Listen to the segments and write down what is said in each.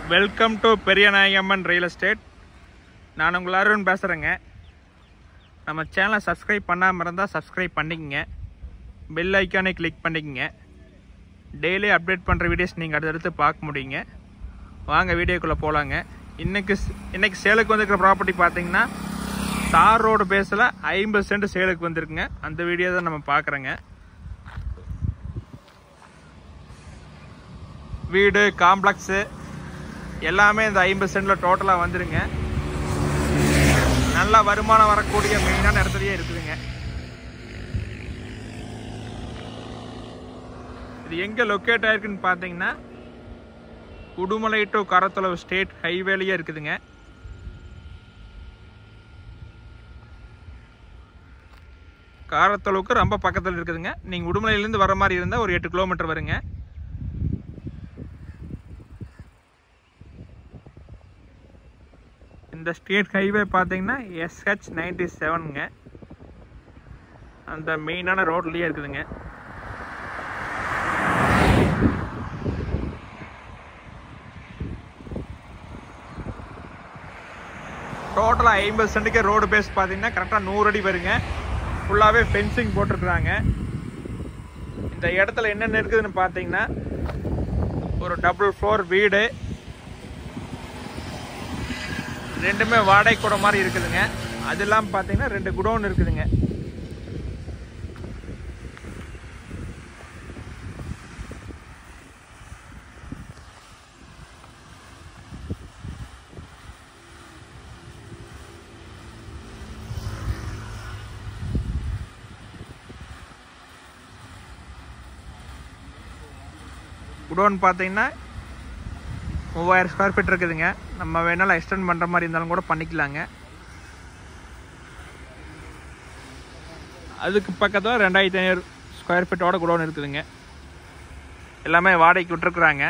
welcome to Periyanayagamman real estate நான் உங்கள் அருண் பேசுகிறேங்க நம்ம சேனலை சப்ஸ்கிரைப் பண்ணாமல் இருந்தால் சப்ஸ்கிரைப் பண்ணிக்கங்க பெல் ஐக்கானை கிளிக் பண்ணிக்கங்க டெய்லி அப்டேட் பண்ணுற வீடியோஸ் நீங்கள் அடுத்தடுத்து பார்க்க முடியுங்க வாங்க வீடியோக்குள்ளே போகலாங்க இன்னைக்கு ஸ்- இன்னைக்கு சேலுக்கு வந்திருக்கிற ப்ராப்பர்ட்டி பார்த்தீங்கன்னா தார் ரோடு பேஸில் ஐம்பது சென்ட் சேலுக்கு வந்திருக்குங்க அந்த வீடியோ தான் நம்ம பார்க்குறோங்க வீடு காம்ப்ளெக்ஸு எல்லாமே இந்த ஐம்பது சென்டில் டோட்டலாக வந்துருங்க நல்ல வருமானம் வரக்கூடிய மெயினான இடத்துலயே இருக்குதுங்க இது எங்கே லொக்கேட் ஆயிருக்குன்னு பார்த்தீங்கன்னா உடுமலை டு கரத்தளவு ஸ்டேட் ஹைவேலையே இருக்குதுங்க காரத்தளவுக்கு ரொம்ப பக்கத்தில் இருக்குதுங்க நீங்கள் உடுமலையிலேருந்து வர மாதிரி இருந்தால் ஒரு எட்டு கிலோமீட்டர் வருங்க இந்த ஸ்டேட் ஹைவே பார்த்தீங்கன்னா எஸ்ஹெச் நைன்டி செவனுங்க அந்த மெயினான ரோட்லேயே இருக்குதுங்க டோட்டலாக ஐம்பது சென்ட்டுக்கே ரோடு பேஸ் பார்த்தீங்கன்னா கரெக்டாக நூறு அடி வருங்க ஃபுல்லாகவே ஃபென்சிங் போட்டிருக்குறாங்க இந்த இடத்துல என்னென்ன இருக்குதுன்னு பார்த்தீங்கன்னா ஒரு டபுள் ஃப்ளோர் வீடு ரெண்டுமே வாடகை கூட மாதிரி இருக்குதுங்க அது இல்லாமல் பார்த்தீங்கன்னா ரெண்டு குடோன் இருக்குதுங்க குடோன் பார்த்தீங்கன்னா மூவாயிரம் ஸ்கொயர் ஃபீட் இருக்குதுங்க நம்ம வேணாலும் எக்ஸ்டெண்ட் பண்ணுற மாதிரி இருந்தாலும் கூட பண்ணிக்கலாங்க அதுக்கு பக்கத்தில் ரெண்டாயிரத்தி ஐநூறு ஸ்கொயர் ஃபீட்டோட குடோன் இருக்குதுங்க எல்லாமே வாடகைக்கு விட்டுருக்குறாங்க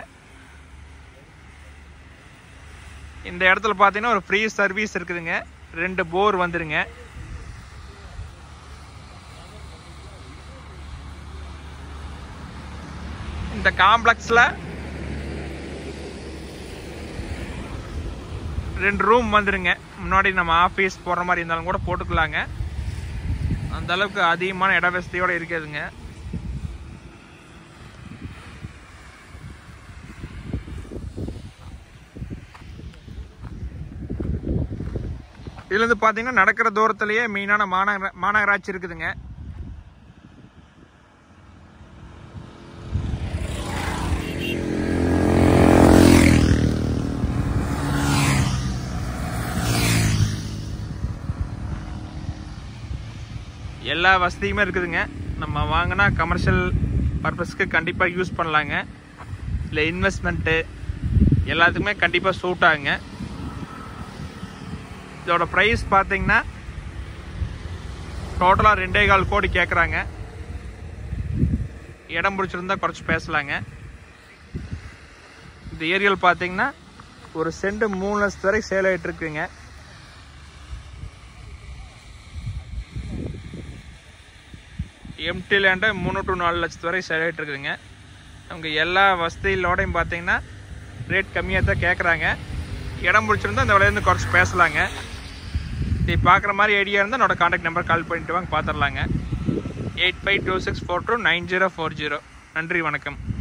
இந்த இடத்துல பார்த்தீங்கன்னா ஒரு ஃப்ரீ சர்வீஸ் இருக்குதுங்க ரெண்டு போர் வந்துருங்க இந்த காம்ப்ளெக்ஸில் ரெண்டு ரூம் வந்துருங்க முன்னாடி நம்ம ஆஃபீஸ் போகிற மாதிரி இருந்தாலும் கூட போட்டுக்கலாங்க அந்த அளவுக்கு அதிகமான இட வசதியோட இருக்குதுங்க இதுலேருந்து பார்த்தீங்கன்னா நடக்கிற தூரத்திலேயே மெயினான மாநகர மாநகராட்சி இருக்குதுங்க எல்லா வசதியுமே இருக்குதுங்க நம்ம வாங்கினா கமர்ஷியல் பர்பஸ்க்கு கண்டிப்பாக யூஸ் பண்ணலாங்க இல்லை இன்வெஸ்ட்மெண்ட்டு எல்லாத்துக்குமே கண்டிப்பாக சூட் ஆகுங்க இதோட ப்ரைஸ் பார்த்தீங்கன்னா டோட்டலாக ரெண்டே கால் கோடி கேட்குறாங்க இடம் பிடிச்சிருந்தா குறைச்சி பேசலாங்க இந்த ஏரியல் பார்த்தீங்கன்னா ஒரு சென்ட் மூணு லட்சத்து வரை சேல் ஆகிட்டு இருக்குங்க எம்டி லேண்டை மூணு டு நாலு லட்சத்து வரை சேல் ஆகிட்டு இருக்குதுங்க அவங்க எல்லா வசதிகளோடையும் பார்த்தீங்கன்னா ரேட் கம்மியாக தான் கேட்குறாங்க இடம் பிடிச்சிருந்தா இந்த விலையிலேருந்து குறைச்சி பேசலாங்க இப்படி பார்க்குற மாதிரி ஐடியா இருந்தால் என்னோட காண்டாக்ட் நம்பர் கால் பண்ணிட்டு வாங்க பார்த்துடலாங்க eight five two six four two nine zero four zero நன்றி வணக்கம்